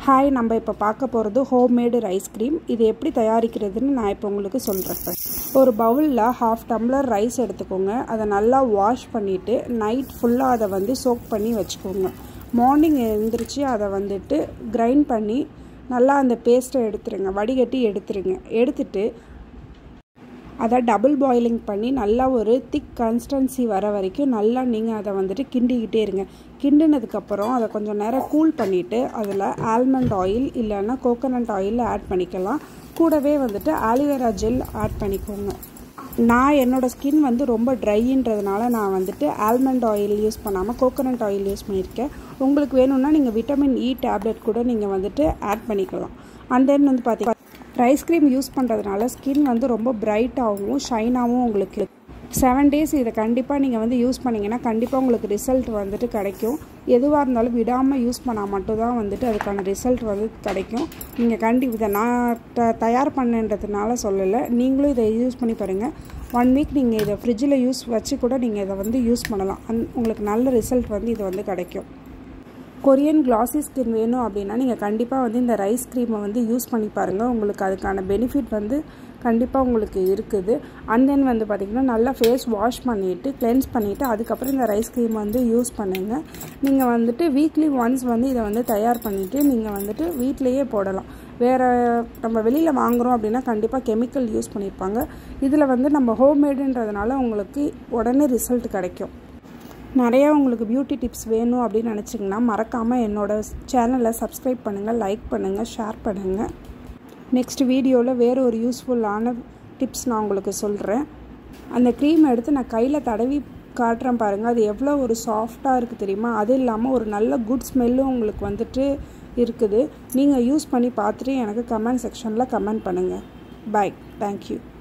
hi நம்ம இப்போ பார்க்க போகிறது ஹோம்மேடு ரைஸ் க்ரீம் இது எப்படி தயாரிக்கிறதுன்னு நான் இப்போ உங்களுக்கு சொல்கிறேன் ஒரு பவுலில் ஹாஃப் டம்ளர் ரைஸ் எடுத்துக்கோங்க அதை நல்லா வாஷ் பண்ணிவிட்டு நைட் ஃபுல்லாக அதை வந்து சோக் பண்ணி வச்சுக்கோங்க மார்னிங் எழுந்திரிச்சு அதை வந்துட்டு கிரைண்ட் பண்ணி நல்லா அந்த பேஸ்ட்டை எடுத்துருங்க வடிகட்டி எடுத்துருங்க எடுத்துட்டு அதை டபுள் பாயிலிங் பண்ணி நல்லா ஒரு திக் கன்சிஸ்டன்சி வர வரைக்கும் நல்லா நீங்கள் அதை வந்துட்டு கிண்டிக்கிட்டே இருங்க கிண்டினதுக்கப்புறம் அதை கொஞ்சம் நேரம் கூல் பண்ணிவிட்டு அதில் ஆல்மண்ட் ஆயில் இல்லைன்னா கோகோனட் ஆயில் ஆட் பண்ணிக்கலாம் கூடவே வந்துட்டு ஆலிவேரா ஜெல் ஆட் பண்ணிக்கோங்க நான் என்னோடய ஸ்கின் வந்து ரொம்ப ட்ரைன்றதுனால நான் வந்துட்டு ஆல்மண்ட் ஆயில் யூஸ் பண்ணாமல் கோகோனட் ஆயில் யூஸ் பண்ணியிருக்கேன் உங்களுக்கு வேணும்னா நீங்கள் விட்டமின் இ டேப்லெட் கூட நீங்கள் வந்துட்டு ஆட் பண்ணிக்கலாம் அண்ட் தென் வந்து பார்த்தீங்கன்னா ரைஸ் க்ரீம் யூஸ் பண்ணுறதுனால ஸ்கின் வந்து ரொம்ப பிரைட்டாகவும் ஷைனாகவும் உங்களுக்கு செவன் டேஸ் இதை கண்டிப்பாக நீங்கள் வந்து யூஸ் பண்ணிங்கன்னா கண்டிப்பாக உங்களுக்கு ரிசல்ட் வந்துட்டு கிடைக்கும் எதுவாக இருந்தாலும் விடாமல் யூஸ் பண்ணால் மட்டும்தான் வந்துட்டு அதுக்கான ரிசல்ட் வந்து கிடைக்கும் நீங்கள் கண்டி இதை நான் த தயார் பண்ணுன்றதுனால சொல்லலை நீங்களும் இதை யூஸ் பண்ணி பாருங்கள் ஒன் வீக் நீங்கள் இதை ஃப்ரிட்ஜில் யூஸ் வச்சு கூட நீங்கள் இதை வந்து யூஸ் பண்ணலாம் அந் உங்களுக்கு நல்ல ரிசல்ட் வந்து இது வந்து கிடைக்கும் கொரியன் கிளாசி ஸ்கின் வேணும் அப்படின்னா நீங்கள் கண்டிப்பாக வந்து இந்த ரைஸ் க்ரீமை வந்து யூஸ் பண்ணி பாருங்கள் உங்களுக்கு அதுக்கான பெனிஃபிட் வந்து கண்டிப்பாக உங்களுக்கு இருக்குது அண்ட் தென் வந்து பார்த்திங்கன்னா நல்லா ஃபேஸ் வாஷ் பண்ணிவிட்டு கிளென்ஸ் பண்ணிவிட்டு அதுக்கப்புறம் இந்த ரைஸ் க்ரீம் வந்து யூஸ் பண்ணுங்கள் நீங்கள் வந்துட்டு வீக்லி ஒன்ஸ் வந்து இதை வந்து தயார் பண்ணிவிட்டு நீங்கள் வந்துட்டு வீட்லேயே போடலாம் வேறு நம்ம வெளியில் வாங்குகிறோம் அப்படின்னா கண்டிப்பாக கெமிக்கல் யூஸ் பண்ணியிருப்பாங்க இதில் வந்து நம்ம ஹோம்மேடுன்றதுனால உங்களுக்கு உடனே ரிசல்ட் கிடைக்கும் நிறையா உங்களுக்கு பியூட்டி டிப்ஸ் வேணும் அப்படின்னு நினச்சிங்கன்னா மறக்காமல் என்னோடய சேனலை சப்ஸ்கிரைப் பண்ணுங்கள் லைக் பண்ணுங்கள் ஷேர் பண்ணுங்கள் நெக்ஸ்ட் வீடியோவில் வேறு ஒரு யூஸ்ஃபுல்லான டிப்ஸ் நான் உங்களுக்கு சொல்கிறேன் அந்த க்ரீம் எடுத்து நான் கையில் தடவி காட்டுறேன் பாருங்கள் அது எவ்வளோ ஒரு சாஃப்டாக இருக்குது தெரியுமா அது இல்லாமல் ஒரு நல்ல குட் ஸ்மெல்லும் உங்களுக்கு வந்துட்டு இருக்குது நீங்கள் யூஸ் பண்ணி பார்த்துட்டு எனக்கு கமெண்ட் செக்ஷனில் கமெண்ட் பண்ணுங்கள் பாய் தேங்க்யூ